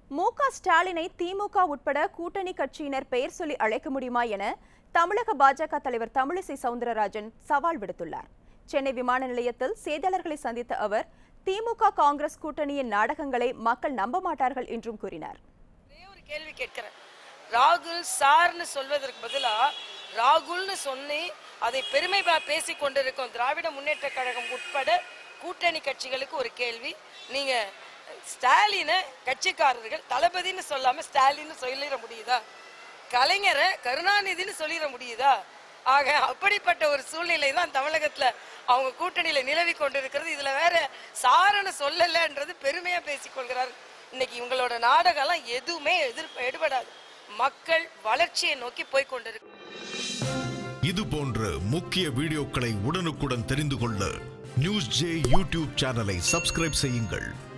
மு க ஸ்டாலினை திமுக உட்பட கூட்டணி கட்சியினர் பெயர் சொல்லி அழைக்க முடியுமா என தமிழக பாஜக தலைவர் தமிழிசை சவுந்தரராஜன் சவால் விடுத்துள்ளார் சென்னை விமான நிலையத்தில் செய்தியாளர்களை சந்தித்த அவர் திமுக காங்கிரஸ் கூட்டணியின் நாடகங்களை மக்கள் நம்ப மாட்டார்கள் என்றும் கூறினார் ஒரே ஒரு கேள்வி கேட்கிறேன் ராகுல் சார்னு சொல்வதற்கு பதிலா ராகுல்னு சொல்லி அதை பெருமை பா- பேசிக் கொண்டிருக்கும் திராவிட முன்னேற்ற கழகம் உட்பட கூட்டணி கட்சிகளுக்கு ஒரு கேள்வி நீங்க ஸ்டாலினை கட்சிக்காரர்கள் தளபதின்னு சொல்லாம ஸ்டாலின்னு சொல்லிட முடியுதா கலைஞரை கருணாநிதின்னு சொல்லிட முடியுதா ஆக அப்படிப்பட்ட ஒரு சூழ்நிலை தான் தமிழகத்துல அவங்க கூட்டணியில நிலவி கொண்டிருக்கிறது இதுல வேற சாரண சொல்லலன்றது பெருமையா பேசிக்கொள்கிறார் இன்னைக்கு இவங்களோட நாடகம்லாம் எதுவுமே எதிர் எடுபடாது மக்கள் வளர்ச்சியை நோக்கி போய் கொண்டிருக்கு இது போன்ற முக்கிய வீடியோக்களை உடனுக்குடன் தெரிந்து கொள்ள நியூஸ் ஜே யூடியூப் சேனலை சப்ஸ்கிரைப் செய்யுங்கள்